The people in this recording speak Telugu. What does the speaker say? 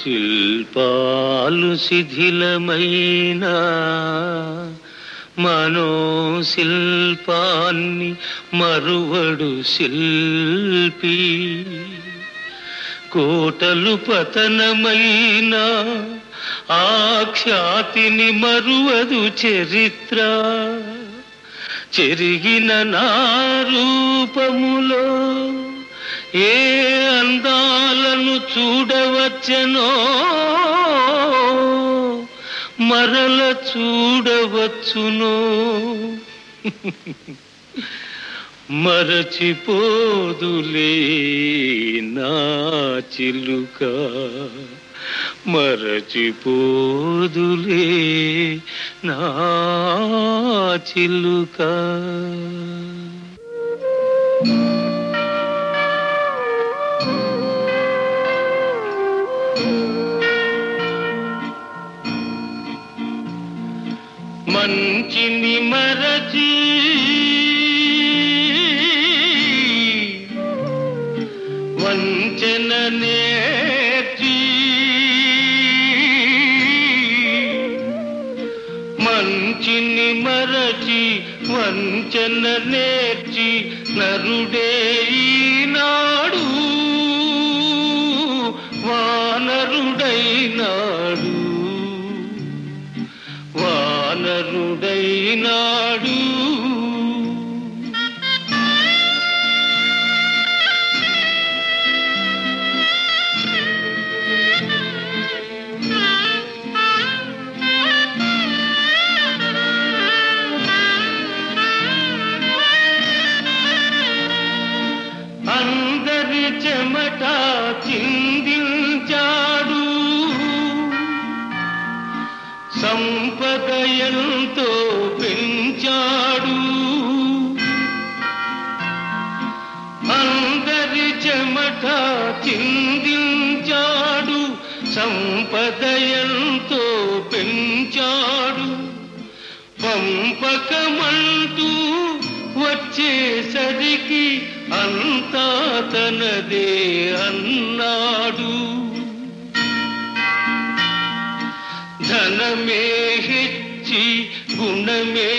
శిల్పాలు శిథిలమైన మనోశిల్పాన్ని మరువడు శిల్పి కోటలు పతనమైన ఆ ఖ్యాతిని మరువదు చరిత్ర చెరిగిన నా రూపములో ఏ అందాలను చూడవచ్చనో మరల చూడవచ్చునో మరచిపోదులే నా చిలుక మరచిపోదులే నా చిలుక మంచిని మరచి వంచన నేర్చి మంచిని మరచి వంచన నేర్చి నరుడే ఈనాడు వానరుడైనాడు వానరుడైనాడు అందరి చెమట చిందించాడు సంపద ఎంతో పెంచాడు అందరి చెమట చిందించాడు సంపద ఎంతో పెంచాడు పంపకమంటూ వచ్చేసరికి అంతా తనదే అన్నాడు ధనమే హెచ్చి గుణమే